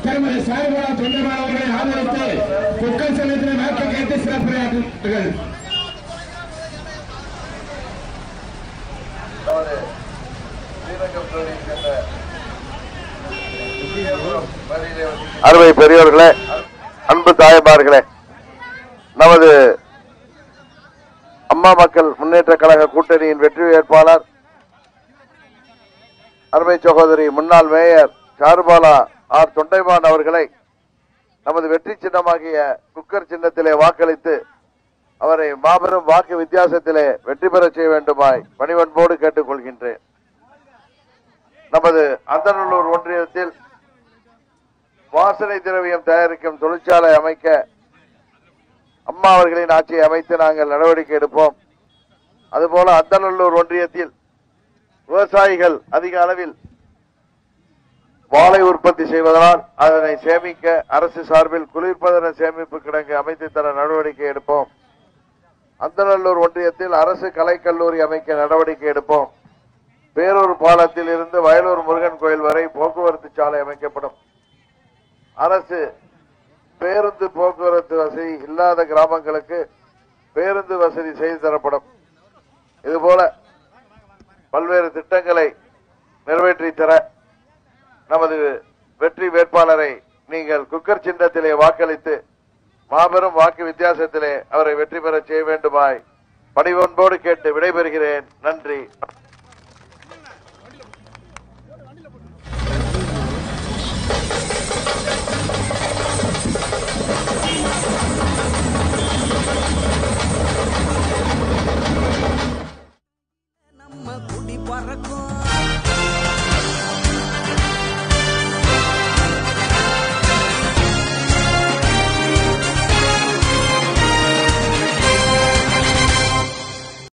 திருமதி சாய்பாலா தொண்டமான் அவர்களை ஆதரித்து குக்கர் சின்னத்திலே வாக்கு கேட்டு சிறப்புரையாற்றுகிறார்கள் நமது ஸ்ரீரங்கம் தொகுதியில் சென்ற விஜயபுரம் பகுதியிலே வசிக்கும் அருமை பெரியவர்களே அன்பு தாயமார்களே நமது அம்மா மக்கள் முன்னேற்ற கழக கூட்டணியின் வெற்றி வேட்பாளர் அருமை சகோதரி முன்னாள் மேயர் சாருபாலா ஆர் தொண்டைமான் அவர்களை நமது வெற்றி சின்னமாகிய குக்கர் சின்னத்திலே வாக்களித்து அவரை மாபெரும் வாக்கு வித்தியாசத்திலே வெற்றி பெறச் செய்ய வேண்டுமாய் பணிவன்போடு கேட்டுக் கொள்கின்றேன் நமது அந்தநல்லூர் ஒன்றியத்தில் வாசனை திரவியம் தயாரிக்கும் தொழிற்சாலை அமைக்க அம்மா அவர்களின் ஆட்சியை அமைத்து நாங்கள் நடவடிக்கை எடுப்போம் அதுபோல அந்தநல்லூர் ஒன்றியத்தில் விவசாயிகள் அதிக அளவில் வாழை உற்பத்தி செய்வதனால் அதனை சேமிக்க அரசு சார்பில் குளிர்பதன சேமிப்பு கிடங்கு அமைத்து தர நடவடிக்கை எடுப்போம் அந்தநல்லூர் ஒன்றியத்தில் அரசு கலைக்கல்லூரி அமைக்க நடவடிக்கை எடுப்போம் பேரூர் பாலத்தில் இருந்து வயலூர் முருகன் கோயில் வரை போக்குவரத்து சாலை அமைக்கப்படும் அரசு பேருந்து போக்குவரத்து வசதி இல்லாத கிராமங்களுக்கு பேருந்து வசதி செய்து தரப்படும் இதுபோல பல்வேறு திட்டங்களை நிறைவேற்றி தர நமது வெற்றி வேட்பாளரை நீங்கள் குக்கர் சின்னத்திலே வாக்களித்து மாபெரும் வாக்கு வித்தியாசத்திலே அவரை வெற்றி பெறச் செய்ய வேண்டுமாய் பணிவன்போடு கேட்டு விடைபெறுகிறேன் நன்றி